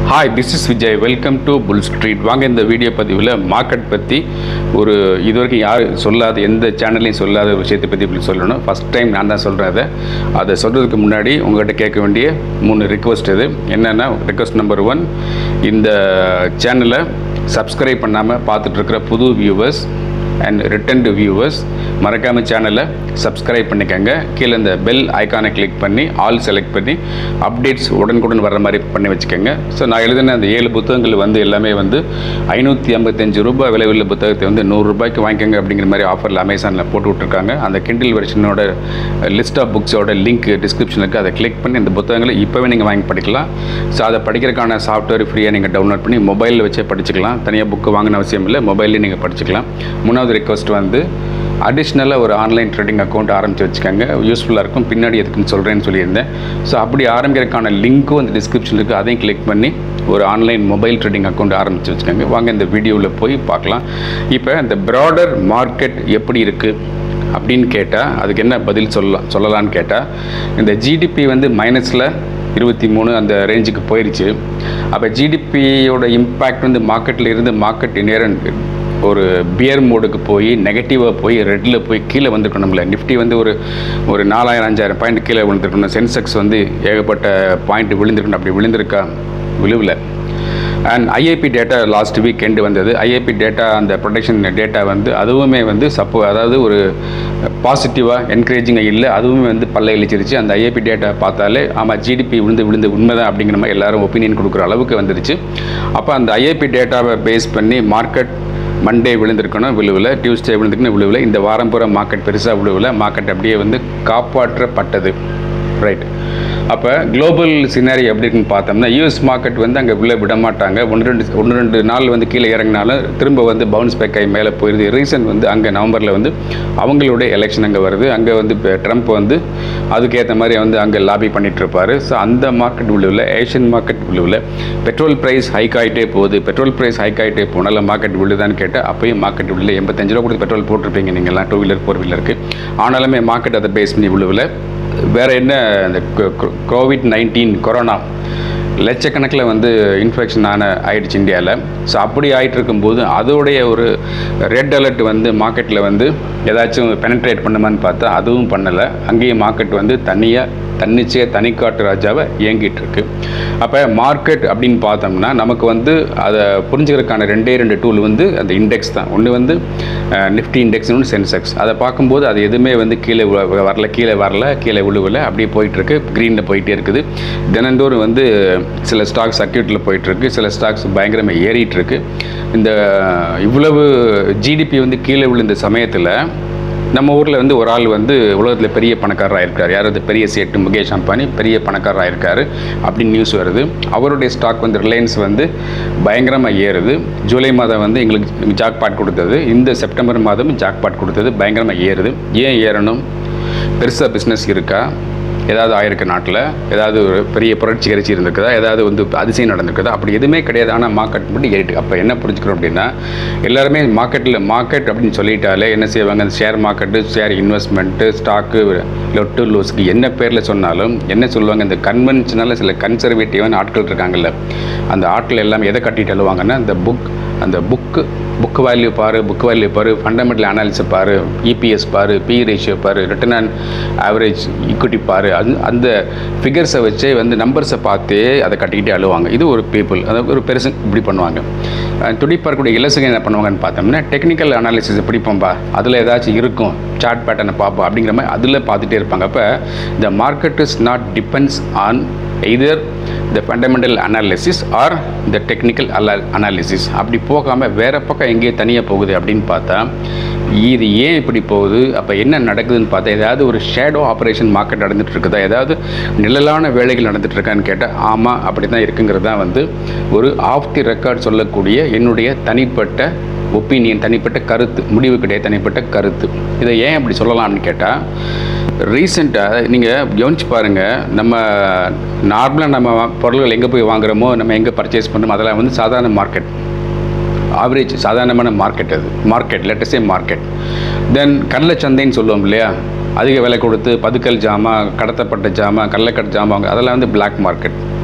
hi this is Vijay welcome to bull street வாங்க இந்த video பதிவில் மார்க்கெட் பற்றி ஒரு இது வரைக்கும் யார் சொல்லாத எந்த சேனல்லையும் சொல்லாத ஒரு விஷயத்தை பற்றி இப்படி சொல்லணும் ஃபஸ்ட் டைம் நான் தான் சொல்கிறேன் அதை அதை சொல்கிறதுக்கு முன்னாடி உங்கள்கிட்ட கேட்க வேண்டிய மூணு ரிக்வஸ்ட் இது என்னென்னா ரிக்வஸ்ட் நம்பர் ஒன் இந்த சேனலை சப்ஸ்கிரைப் பண்ணாமல் பார்த்துட்ருக்கிற புது viewers and return to viewers மறக்காமல் சேனலை சப்ஸ்கிரைப் பண்ணிக்கோங்க கீழே இந்த பெல் ஐக்கானை கிளிக் பண்ணி ஆல் செலக்ட் பண்ணி அப்டேட்ஸ் உடனுக்குடன் வர்ற மாதிரி பண்ணி வச்சுக்கோங்க ஸோ நான் எழுதின அந்த ஏழு புத்தகங்கள் வந்து எல்லாமே வந்து ஐநூற்றி ஐம்பத்தஞ்சு ரூபாய் விலையுள்ள புத்தகத்தை வந்து நூறுரூபாய்க்கு வாங்கிக்கோங்க அப்படிங்கிற மாதிரி ஆஃபரில் அமேசானில் போட்டு விட்ருக்காங்க அந்த கிண்டில் வெர்ஷனோட லிஸ்ட் ஆஃப் புக்ஸோட லிங்க் டிஸ்கிரிப்ஷனில் இருக்குது அதை கிளிக் பண்ணி இந்த புத்தகங்களை இப்போவே நீங்கள் வாங்கி படிக்கலாம் ஸோ அதை படிக்கிறதுக்கான சாஃப்ட்வேர் ஃப்ரீயாக நீங்கள் டவுன்லோட் பண்ணி மொபைலில் வச்சே படிச்சுக்கலாம் தனியாக புக்கு வாங்கின அவசியம் இல்லை மொபைல்லேயே நீங்கள் படிச்சுக்கலாம் மூணாவது ரெக்வஸ்ட் வந்து அடிஷ்னலாக ஒரு ஆன்லைன் ட்ரேடிங் அக்கௌண்ட் ஆரம்பித்து வச்சுக்கோங்க யூஸ்ஃபுல்லாக இருக்கும் பின்னாடி எதுக்குன்னு சொல்கிறேன்னு சொல்லியிருந்தேன் ஸோ அப்படி ஆரம்பிக்கிறதுக்கான லிங்க்கும் அந்த டிஸ்கிரிப்ஷன் இருக்குது அதையும் கிளிக் பண்ணி ஒரு ஆன்லைன் மொபைல் ட்ரேடிங் அக்கௌண்ட் ஆரம்பித்து வச்சுக்கோங்க வாங்க இந்த வீடியோவில் போய் பார்க்கலாம் இப்போ இந்த ப்ராடர் மார்க்கெட் எப்படி இருக்குது அப்படின்னு கேட்டால் அதுக்கு என்ன பதில் சொல்லலாம் சொல்லலான்னு கேட்டால் இந்த ஜிடிபி வந்து மைனஸில் இருபத்தி மூணு அந்த ரேஞ்சுக்கு போயிடுச்சு அப்போ ஜிடிபியோட இம்பேக்ட் வந்து மார்க்கெட்டில் இருந்து மார்க்கெட் நேரம் ஒரு பியர் மோடுக்கு போய் நெகட்டிவாக போய் ரெட்டில் போய் கீழே வந்துருக்கணும்ல நிஃப்டி வந்து ஒரு ஒரு நாலாயிரம் அஞ்சாயிரம் பாயிண்ட் கீழே விழுந்திருக்கணும் சென்செக்ஸ் வந்து ஏகப்பட்ட பாயிண்ட் விழுந்திருக்கணும் அப்படி விழுந்திருக்கா விழுவில் and IAP data last weekend வந்தது ஐஏபி டேட்டா அந்த ப்ரொடக்ஷன் டேட்டா வந்து அதுவுமே வந்து சப்போ அதாவது ஒரு பாசிட்டிவாக என்கரேஜிங்காக இல்லை அதுவுமே வந்து பல்ல இழிச்சிருச்சு அந்த ஐஏபி டேட்டா பார்த்தாலே ஆமாம் ஜிடிபி விழுந்து விழுந்து உண்மைதான் அப்படிங்கிற மாதிரி எல்லாரும் ஒப்பீனியன் கொடுக்குற அளவுக்கு வந்துருச்சு அப்போ அந்த ஐஏபி டேட்டாவை பேஸ் பண்ணி மார்க்கெட் மண்டே விழுந்திருக்கணும் விழுவில் டியூஸ்டே விழுந்திருக்கணும் விழுவில் இந்த வாரம் பூரா மார்க்கெட் பெருசாக விழுவில் மார்க்கெட் அப்படியே வந்து காப்பாற்றப்பட்டது ரைட் அப்போ குளோபல் சினாரி எப்படி இருக்குன்னு பார்த்தோம்னா யூஎஸ் மார்க்கெட் வந்து அங்கே உள்ள விட மாட்டாங்க ஒன்று ரெண்டு ஒன்று ரெண்டு நாள் வந்து கீழே இறங்கினாலும் திரும்ப வந்து பவுன்ஸ் பேக் ஆகி மேலே போயிடுது ரீசன் வந்து அங்கே நவம்பரில் வந்து அவங்களுடைய எலெக்ஷன் அங்கே வருது அங்கே வந்து இப்போ ட்ரம்ப் வந்து அதுக்கேற்ற மாதிரி வந்து அங்கே லாபி பண்ணிட்டு இருப்பாரு ஸோ அந்த மார்க்கெட் விழுவில் ஏஷியன் மார்க்கெட் விழுவில் பெட்ரோல் ப்ரைஸ் ஹைக் ஆகிட்டே போகுது பெட்ரோல் ப்ரைஸ் ஹைக் ஆகிட்டே போனால மார்க்கெட் விழுதான்னு கேட்டால் அப்பயும் மார்க்கெட் விழுல எண்பத்தஞ்சு ரூபா கொடுத்து பெட்ரோல் போட்டிருப்பீங்க நீங்கள்லாம் டூ வீலர் ஃபோர் வீலருக்கு ஆனாலுமே மார்க்கெட் அதை பேஸ் பண்ணி விழுவில் வேறு என்ன இந்த கோவிட் நைன்டீன் கொரோனா லட்சக்கணக்கில் வந்து இன்ஃபெக்ஷன் ஆன ஆயிடுச்சு இந்தியாவில் ஸோ அப்படி ஆகிட்டு இருக்கும்போது அதோடைய ஒரு ரெட் அலர்ட் வந்து மார்க்கெட்டில் வந்து ஏதாச்சும் பெனட்ரேட் பண்ணுமான்னு பார்த்தா அதுவும் பண்ணலை அங்கேயும் மார்க்கெட் வந்து தனியாக தன்னிச்சையாக தனிக்காட்டு ராஜாவை இயங்கிட்டு இருக்கு அப்போ மார்க்கெட் அப்படின்னு பார்த்தோம்னா நமக்கு வந்து அதை புரிஞ்சுக்கிறதுக்கான ரெண்டே ரெண்டு டூல் வந்து அந்த இண்டெக்ஸ் தான் ஒன்று வந்து நிஃப்டி இண்டெக்ஸ் ஒன்று சென்செக்ஸ் அதை பார்க்கும்போது அது எதுவுமே வந்து கீழே வ- வரல கீழே வரல கீழே விழுவல அப்படியே போயிட்டுருக்கு க்ரீனில் போயிட்டே இருக்குது தினந்தோறும் வந்து சில ஸ்டாக்ஸ் சர்க்கியூட்டில் போயிட்டுருக்கு சில ஸ்டாக்ஸ் பயங்கரமாக ஏறிட்டு இருக்கு இந்த இவ்வளவு ஜிடிபி வந்து கீழே விழுந்த சமயத்தில் நம்ம ஊரில் வந்து ஒரு ஆள் வந்து உலகத்தில் பெரிய பணக்காரராக இருக்கார் யார் அது பெரிய சேட்டு முகேஷ் அம்பானி பெரிய பணக்காரராக இருக்கார் அப்படின்னு நியூஸ் வருது அவருடைய ஸ்டாக் வந்து ரிலையன்ஸ் வந்து பயங்கரமாக ஏறுது ஜூலை மாதம் வந்து எங்களுக்கு ஜாக்பாட் கொடுத்தது இந்த செப்டம்பர் மாதம் ஜாக்பாட் கொடுத்தது பயங்கரமாக ஏறுது ஏன் ஏறணும் பெருசாக பிஸ்னஸ் இருக்கா ஏதாவது ஆயிருக்கு நாட்டில் ஏதாவது ஒரு பெரிய புரட்சி கரிச்சி இருந்திருக்குதா ஏதாவது வந்து அதிசயம் நடந்திருக்குதா அப்படி எதுவுமே கிடையாது ஆனால் மார்க்கெட் மட்டும் ஏறிட்டு அப்போ என்ன புரிஞ்சுக்கிறோம் அப்படின்னா எல்லாருமே மார்க்கெட்டில் மார்க்கெட் அப்படின்னு சொல்லிட்டாலே என்ன செய்வாங்க அந்த share market share investment stock லொட்டு லூஸ்க்கு என்ன பேரில் சொன்னாலும் என்ன சொல்லுவாங்க இந்த கன்வென்ஷனலாக சில கன்சர்வேட்டிவான ஆட்கள் இருக்காங்கல்ல அந்த ஆட்கள் எல்லாம் எதை கட்டிட்டு எழுவாங்கன்னா அந்த புக் அந்த புக்கு புக் வேல்யூ பாரு புக் வேல்யூ பாரு ஃபண்டமெண்டல் அனாலிசிஸ் பாரு இபிஎஸ் பாரு பி ரேஷியோ பாரு ரிட்டர்ன் ஆன் ஆவரேஜ் ஈக்விட்டி பாரு அது அந்த ஃபிகர்ஸை வச்சே வந்து நம்பர்ஸை பார்த்தே அதை கட்டிக்கிட்டே அழுவாங்க இது ஒரு பீப்புள் அதாவது ஒரு பெருசு இப்படி பண்ணுவாங்க அஹ் துடிப்பார்க்கூடிய இலசுங்க என்ன பண்ணுவாங்கன்னு பார்த்தோம்னா டெக்னிக்கல் அனாலிசிஸ் பிடிப்போம்பா அதில் ஏதாச்சும் இருக்கும் சார்ட் பேட்டர்னை பார்ப்போம் அப்படிங்கிற மாதிரி அதில் பார்த்துட்டே இருப்பாங்க அப்போ இந்த market is not depends on either the fundamental analysis or the technical அல அனாலிசிஸ் அப்படி போகாமல் வேறு பக்கம் எங்கேயோ தனியாக போகுது அப்படின்னு பார்த்தா இது ஏன் இப்படி போகுது அப்போ என்ன நடக்குதுன்னு பார்த்தா ஏதாவது ஒரு ஷேடோ ஆப்ரேஷன் மார்க்கெட் நடந்துட்டு இருக்குதா ஏதாவது நிழலான வேலைகள் நடந்துட்டு இருக்கான்னு கேட்டால் ஆமாம் அப்படி தான் இருக்குங்கிறது தான் வந்து ஒரு ஆஃப் தி ரெக்கார்ட் சொல்லக்கூடிய என்னுடைய தனிப்பட்ட ஒப்பீனியன் தனிப்பட்ட கருத்து முடிவு கிடையாது தனிப்பட்ட கருத்து இதை ஏன் அப்படி சொல்லலாம்னு கேட்டால் ரீசெண்டாக நீங்கள் கவனிச்சு பாருங்கள் நம்ம நார்மலாக நம்ம பொருள்கள் எங்கே போய் வாங்குறோமோ நம்ம எங்கே பர்ச்சேஸ் பண்ணுறோமோ அதெல்லாம் வந்து சாதாரண மார்க்கெட் ஆவரேஜ் சாதாரணமான மார்க்கெட் அது மார்க்கெட் லெட்டஸே மார்க்கெட் தென் கடலை சந்தைன்னு சொல்லுவோம் இல்லையா அதிக விலை கொடுத்து பதுக்கல் ஜாமான் கடத்தப்பட்ட ஜாமான் கள்ளக்கடை ஜாமான் அதெல்லாம் வந்து பிளாக் மார்க்கெட்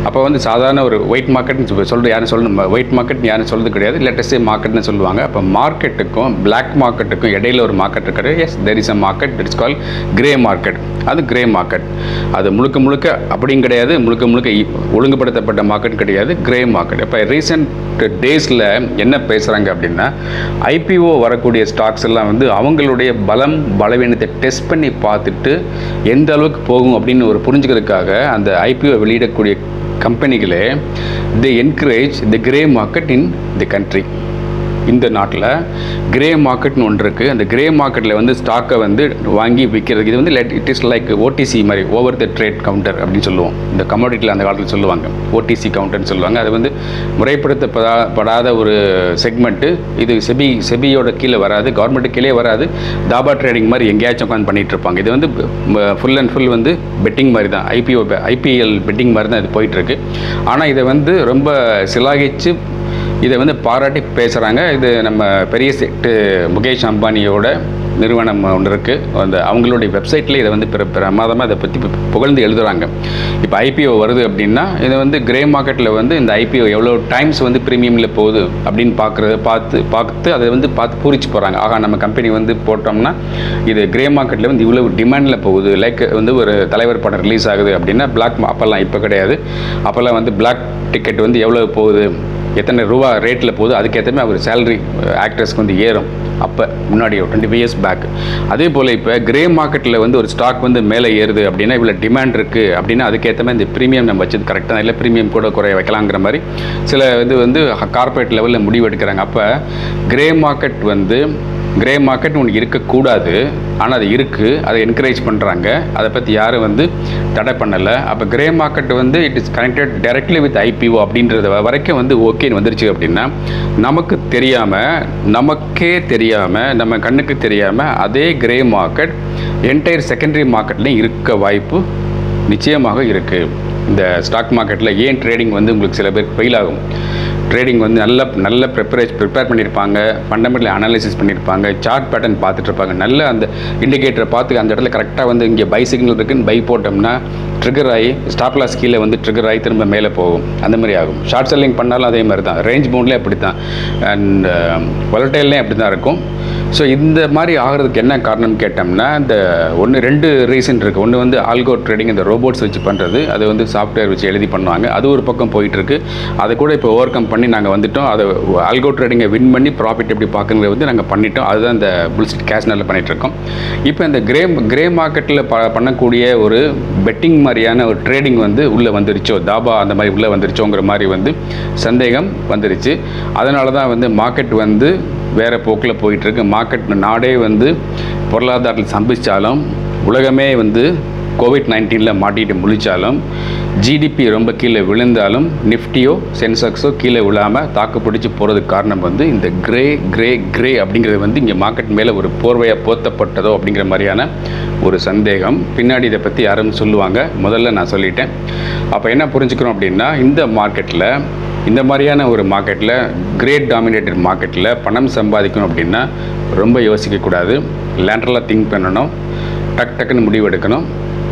அப்போ வந்து சாதாரண ஒரு ஒயிட் மார்க்கெட்னு சொல்கிற யாரும் சொல்லணும் ஒயிட் மார்க்கெட் யாரும் சொல்கிறது கிடையாது லேட்டஸ்டே மார்க்கெட்னு சொல்லுவாங்க அப்போ மார்க்கெட்டுக்கும் பிளாக் மார்க்கெட்டுக்கும் இடையில ஒரு மார்க்கெட் இருக்கிறது yes there is a market it's call grey market அது கிரே மார்க்கெட் அது முழுக்க முழுக்க அப்படியும் கிடையாது முழுக்க முழுக்க இ- ஒழுங்குபடுத்தப்பட்ட மார்க்கெட் கிடையாது கிரே மார்க்கெட் இப்போ ரீசெண்ட் டேஸில் என்ன பேசுகிறாங்க அப்படின்னா ஐபிஓ வரக்கூடிய ஸ்டாக்ஸ் எல்லாம் வந்து அவங்களுடைய பலம் பலவீனத்தை டெஸ்ட் பண்ணி பார்த்துட்டு எந்த அளவுக்கு போகும் அப்படின்னு ஒரு புரிஞ்சுக்கிறதுக்காக அந்த ஐபிஓ வெளியிடக்கூடிய கம்பெனிகளே the encourage the grey market in the country இந்த நாட்டில் கிரே மார்க்கெட்னு ஒன்று இருக்குது அந்த கிரே மார்க்கெட்டில் வந்து ஸ்டாக்கை வந்து வாங்கி விற்கிறது இது வந்து இட் இஸ் லைக் ஓடிசி மாதிரி ஓவர் த ட்ரேட் கவுண்டர் அப்படின்னு சொல்லுவோம் இந்த கமோடிட்டியில் அந்த காலத்தில் சொல்லுவாங்க ஓடிசி கவுண்டர்னு சொல்லுவாங்க அது வந்து முறைப்படுத்தப்படா படாத ஒரு செக்மெண்ட்டு இது செபி செபியோட கீழே வராது கவர்மெண்ட்டு கீழே வராது தாபா ட்ரேடிங் மாதிரி எங்கேயாச்சும் உட்காந்து பண்ணிட்டு இருப்பாங்க இது வந்து ஃபுல் அண்ட் ஃபுல் வந்து பெட்டிங் மாதிரி தான் ஐபிஓ ஐபிஎல் பெட்டிங் மாதிரி தான் இது போயிட்டுருக்கு ஆனால் இதை வந்து ரொம்ப சிலாகிச்சு இதை வந்து பாராட்டி பேசுகிறாங்க இது நம்ம பெரிய செட்டு முகேஷ் அம்பானியோட நிறுவனம் ஒன்று இருக்குது அந்த அவங்களுடைய வெப்சைட்டில் இதை வந்து பிற பிரமாதமாக இதை பற்றி புகழ்ந்து எழுதுகிறாங்க இப்போ ஐபிஓ வருது அப்படின்னா இதை வந்து கிரே மார்க்கெட்டில் வந்து இந்த ஐபிஓ எவ்வளோ டைம்ஸ் வந்து ப்ரீமியமில் போகுது அப்படின்னு பார்க்குறது பார்த்து பார்த்து அதை வந்து பார்த்து பூரிச்சு போகிறாங்க ஆகா நம்ம கம்பெனி வந்து போட்டோம்னா இது கிரே மார்க்கெட்டில் வந்து இவ்வளோ டிமாண்டில் போகுது லைக் வந்து ஒரு தலைவர் படம் ரிலீஸ் ஆகுது அப்படின்னா பிளாக் அப்போல்லாம் இப்போ கிடையாது அப்போல்லாம் வந்து பிளாக் டிக்கெட் வந்து எவ்வளோ போகுது எத்தனை ரூபா ரேட்டில் போகுது அதுக்கேற்றமே அவர் சேலரி ஆக்டர்ஸ்க்கு வந்து ஏறும் அப்போ முன்னாடி ஒரு டுவெண்ட்டி இயர்ஸ் பேக் அதே போல் இப்போ கிரே மார்க்கெட்டில் வந்து ஒரு ஸ்டாக் வந்து மேலே ஏறுது அப்படின்னா இவ்வளோ டிமாண்ட் இருக்குது அப்படின்னா அதுக்கேற்ற மாதிரி இந்த ப்ரீமியம் நம்ம வச்சது கரெக்டாக இல்லை ப்ரீமியம் கூட குறைய வைக்கலாங்கிற மாதிரி சில இது வந்து கார்ப்பரேட் லெவலில் முடிவு எடுக்கிறாங்க அப்போ கிரே மார்க்கெட் வந்து கிரே மார்க்கெட் ஒன்று இருக்கக்கூடாது ஆனால் அது இருக்குது அதை என்கரேஜ் பண்ணுறாங்க அதை பற்றி யாரும் வந்து தடை பண்ணலை அப்போ கிரே மார்க்கெட் வந்து it is connected directly with IPO அப்படின்றது வ- வரைக்கும் வந்து ஓகேன்னு வந்துருச்சு அப்படின்னா நமக்கு தெரியாமல் நமக்கே தெரியாமல் நம்ம கண்ணுக்கு தெரியாமல் அதே கிரே மார்க்கெட் என்டையர் செகண்டரி மார்க்கெட்லேயும் இருக்க வாய்ப்பு நிச்சயமாக இருக்குது இந்த ஸ்டாக் மார்க்கெட்டில் ஏன் ட்ரேடிங் வந்து உங்களுக்கு சில பேருக்கு ஃபெயில் ஆகும் ட்ரேடிங் வந்து நல்ல நல்ல ப்ரிப்பரேஷ் ப்ரிப்பேர் பண்ணியிருப்பாங்க ஃபண்டமெண்டல் அனாலிசிஸ் பண்ணியிருப்பாங்க சார்ட் பேட்டர்ன் பார்த்துட்டு இருப்பாங்க நல்ல அந்த இண்டிகேட்டரை பார்த்து அந்த இடத்துல கரெக்டாக வந்து இங்கே பை சிக்னல் இருக்குன்னு பை போட்டோம்னா ட்ரிகர் ஆகி ஸ்டாப் லாஸ் கீழே வந்து ட்ரிகர் ஆகி திரும்ப மேலே போகும் அந்த மாதிரி ஆகும் ஷார்ட் செல்லிங் பண்ணாலும் அதே மாதிரி தான் ரேஞ்ச் பவுண்ட்லேயே அப்படி தான் அண்ட் வொலட்டைல்லையும் அப்படி தான் இருக்கும் ஸோ இந்த மாதிரி ஆகிறதுக்கு என்ன காரணம் கேட்டோம்னா இந்த ஒன்று ரெண்டு ரீசன் இருக்குது ஒன்று வந்து ஆல்கோ ட்ரேடிங் இந்த ரோபோட்ஸ் வச்சு பண்ணுறது அது வந்து சாஃப்ட்வேர் வச்சு எழுதி பண்ணுவாங்க அது ஒரு பக்கம் போயிட்டுருக்கு அதை கூட இப்போ ஓவர் கம் பண்ணி நாங்கள் வந்துட்டோம் அதை ஆல்கோ ட்ரேடிங்கை வின் பண்ணி ப்ராஃபிட் எப்படி பார்க்குங்கிறது வந்து நாங்கள் பண்ணிட்டோம் அதுதான் இந்த புல்ஸ்ட் கேஷ் நல்ல பண்ணிகிட்ருக்கோம் இப்போ இந்த கிரே கிரே மார்க்கெட்டில் ப பண்ணக்கூடிய ஒரு பெட்டிங் மாதிரியான ஒரு ட்ரேடிங் வந்து உள்ளே வந்துருச்சோ தாபா அந்த மாதிரி உள்ளே வந்துருச்சோங்கிற மாதிரி வந்து சந்தேகம் வந்துருச்சு அதனால தான் வந்து மார்க்கெட் வந்து வேறு போக்கில் போயிட்டுருக்கு மார்க்கெட் நாடே வந்து பொருளாதாரத்தில் சம்பிச்சாலும் உலகமே வந்து கோவிட் நைன்டீனில் மாட்டிட்டு முழிச்சாலும் ஜிடிபி ரொம்ப கீழே விழுந்தாலும் நிஃப்டியோ சென்செக்ஸோ கீழே விழாமல் தாக்கு பிடிச்சி போகிறதுக்கு காரணம் வந்து இந்த கிரே கிரே கிரே அப்படிங்கிறது வந்து இங்கே மார்க்கெட் மேலே ஒரு போர்வையாக போத்தப்பட்டதோ அப்படிங்கிற மாதிரியான ஒரு சந்தேகம் பின்னாடி இதை பற்றி யாரும் சொல்லுவாங்க முதல்ல நான் சொல்லிட்டேன் அப்போ என்ன புரிஞ்சுக்கிறோம் அப்படின்னா இந்த மார்க்கெட்டில் இந்த மாதிரியான ஒரு மார்க்கெட்டில் கிரேட் டாமினேட்டட் மார்க்கெட்டில் பணம் சம்பாதிக்கணும் அப்படின்னா ரொம்ப யோசிக்கக்கூடாது லேண்டரலாக திங்க் பண்ணணும் டக் டக்குன்னு முடிவு எடுக்கணும்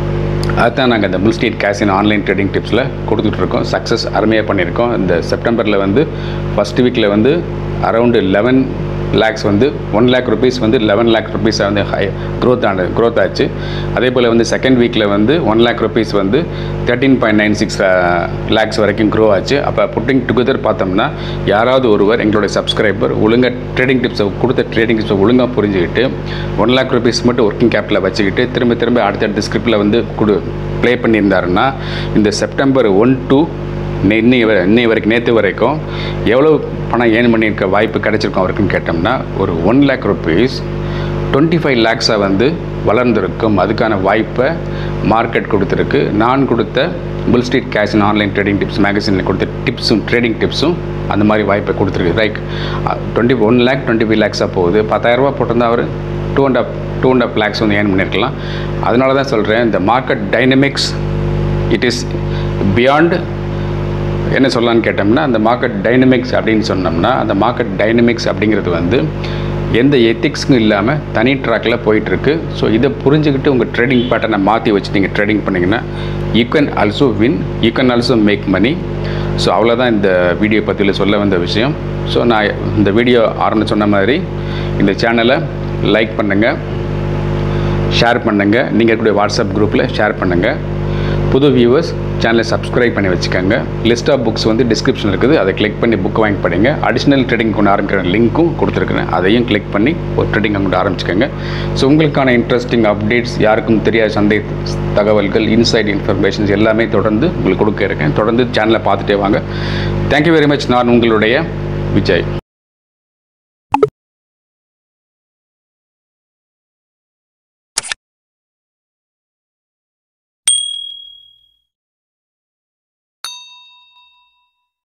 அதுதான் நாங்கள் இந்த புல் ஸ்ட்ரீட் கேசின் ஆன்லைன் ட்ரேடிங் டிப்ஸில் கொடுத்துட்ருக்கோம் சக்ஸஸ் அருமையாக பண்ணியிருக்கோம் இந்த செப்டம்பரில் வந்து ஃபஸ்ட் வீக்கில் வந்து அரௌண்டு லெவன் லேக்ஸ் வந்து ஒன் லேக் ருபீஸ் வந்து லெவன் லேக் ருபீஸ் வந்து ஹை க்ரோத் ஆன க்ரோத் ஆச்சு அதே போல் வந்து செகண்ட் வீக்கில் வந்து ஒன் லேக் ருபீஸ் வந்து thirteen point nine six lakhs வரைக்கும் க்ரோ ஆச்சு அப்போ புட்டிங் டுகெதர் பார்த்தோம்னா யாராவது ஒருவர் எங்களுடைய சப்ஸ்கிரைபர் ஒழுங்காக ட்ரேடிங் டிப்ஸை கொடுத்த ட்ரேடிங் டிப்ஸை ஒழுங்காக புரிஞ்சுக்கிட்டு ஒன் லேக் ருபீஸ் மட்டும் ஒர்க்கிங் கேப்பில் வச்சுக்கிட்டு திரும்ப திரும்ப அடுத்தடுத்த ஸ்கிரிப்டில் வந்து கொடு ப்ளே பண்ணியிருந்தாருன்னா இந்த செப்டம்பர் ஒன் டூ இன்னை வரை இன்னை வரைக்கும் நேற்று வரைக்கும் எவ்வளோ பணம் ஏர்ன் பண்ணியிருக்க வாய்ப்பு கிடைச்சிருக்கும் அவருக்குன்னு கேட்டோம்னா ஒரு one lakh rupees twenty five லேக்ஸாக வந்து வளர்ந்துருக்கும் அதுக்கான வாய்ப்பை மார்க்கெட் கொடுத்துருக்கு நான் கொடுத்த bull street cash and online trading tips மேகசினில் கொடுத்த டிப்ஸும் ட்ரேடிங் டிப்ஸும் அந்த மாதிரி வாய்ப்பை கொடுத்துருக்கு right twenty one lakh twenty five லேக்ஸாக போகுது பத்தாயிரரூபா போட்டிருந்தா அவர் two and half two and half lakhs வந்து ஏர்ன் பண்ணியிருக்கலாம் அதனால தான் சொல்கிறேன் இந்த market dynamics it is beyond என்ன சொல்லலான்னு கேட்டோம்னா அந்த மார்க்கெட் டைனமிக்ஸ் அப்படின்னு சொன்னோம்னா அந்த மார்க்கெட் டைனமிக்ஸ் அப்படிங்கிறது வந்து எந்த எத்திக்ஸும் இல்லாமல் தனி ட்ராக்கில் போயிட்டுருக்கு ஸோ இதை புரிஞ்சுக்கிட்டு உங்கள் ட்ரேடிங் பேட்டர்னை மாற்றி வச்சு நீங்கள் ட்ரேடிங் பண்ணிங்கன்னா you can also win you can also make money so அவ்வளோதான் இந்த வீடியோ பற்றியில் சொல்ல வந்த விஷயம் ஸோ நான் இந்த வீடியோ ஆரம்பிச்சு சொன்ன மாதிரி இந்த சேனலை லைக் பண்ணுங்கள் ஷேர் பண்ணுங்கள் நீங்கள் இருக்கக்கூடிய வாட்ஸ்அப் குரூப்பில் ஷேர் பண்ணுங்கள் புது வியூவர்ஸ் சேனலை சப்ஸ்கிரைப் பண்ணி வச்சுக்கோங்க லிஸ்ட் ஆஃப் புக்ஸ் வந்து டிஸ்கிரிப்ஷன் இருக்குது அதை கிளிக் பண்ணி புக் வாங்கி படிங்க அடிஷ்னல் ட்ரேடிங் கொண்டு ஆரம்பிக்கிற லிங்க்கும் கொடுத்துருக்குறேன் அதையும் கிளிக் பண்ணி ஒரு ட்ரேடிங் கொண்டு ஆரம்பிச்சுக்கோங்க ஸோ உங்களுக்கான இன்ட்ரெஸ்டிங் அப்டேட்ஸ் யாருக்கும் தெரியாத சந்தை தகவல்கள் இன்சைட் இன்ஃபர்மேஷன்ஸ் எல்லாமே தொடர்ந்து உங்களுக்கு கொடுக்க இருக்கேன் தொடர்ந்து சேனலை பார்த்துட்டே வாங்க தேங்க்யூ வெரி மச் நான் உங்களுடைய விஜய்